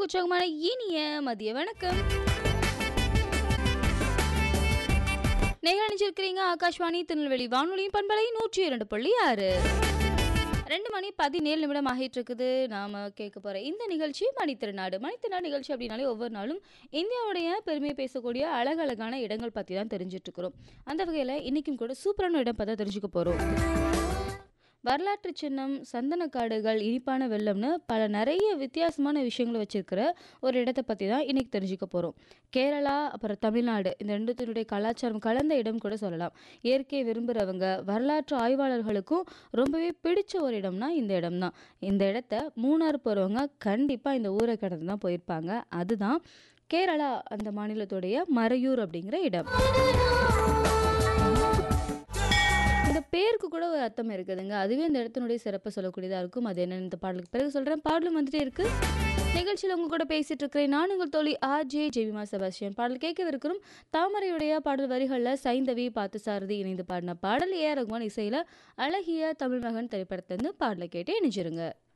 உற்சாகமான இனிய மதிய வணக்கம் நிகழ்ச்சிருக்கிறீங்க ஆகாஷ்வாணி திருநெல்வேலி வானொலியின் பண்பலை நூற்றி இரண்டு புள்ளி ஆறு ரெண்டு மணி பதினேழு நிமிடம் ஆகிட்டு இருக்குது நாம கேட்க போற இந்த நிகழ்ச்சி மணித்திருநாடு மணித்திருநாடு நிகழ்ச்சி அப்படின்னாலே ஒவ்வொரு நாளும் இந்தியாவுடைய பெருமையை பேசக்கூடிய அழகழகான இடங்கள் பற்றி தான் தெரிஞ்சுட்டு இருக்கிறோம் அந்த வகையில் இன்னைக்கும் கூட சூப்பரான இடம் பார்த்தா தெரிஞ்சுக்க போகிறோம் வரலாற்று சின்னம் சந்தனக்காடுகள் இனிப்பான வெள்ளம்னு பல நிறைய வித்தியாசமான விஷயங்களை வச்சிருக்கிற ஒரு இடத்தை பற்றி தான் இன்னைக்கு தெரிஞ்சுக்க போகிறோம் கேரளா அப்புறம் தமிழ்நாடு இந்த ரெண்டுத்தினுடைய கலாச்சாரம் கலந்த இடம் கூட சொல்லலாம் இயற்கையை விரும்புகிறவங்க வரலாற்று ஆய்வாளர்களுக்கும் ரொம்பவே பிடிச்ச ஒரு இடம்னா இந்த இடம் தான் இந்த இடத்த மூணார் போகிறவங்க கண்டிப்பாக இந்த ஊரை கடந்து தான் போயிருப்பாங்க அதுதான் கேரளா அந்த மாநிலத்துடைய மறையூர் அப்படிங்கிற இடம் இந்த பேருக்கு கூட ஒரு அர்த்தம் இருக்குதுங்க அதுவே இந்த இடத்தினுடைய சிறப்பை சொல்லக்கூடியதாக இருக்கும் அது என்னன்னு இந்த பாடலுக்கு பிறகு சொல்கிறேன் பாடலும் வந்துட்டே இருக்கு நிகழ்ச்சியில் உங்க கூட பேசிட்டு இருக்கிறேன் நான் உங்கள் தோழி ஆர் ஜே ஜெவிமா செபாஸ்டியன் பாடல் கேட்கவிருக்கிறோம் தாமரையுடைய பாடல் வரிகளில் சைந்தவி பார்த்து சாரதி இணைந்து பாடின பாடல் ஏ ஆர் ரகுமான் இசையில் அழகிய தமிழ் மகன் திரைப்படத்திலிருந்து பாடலை கேட்டு இணைஞ்சிருங்க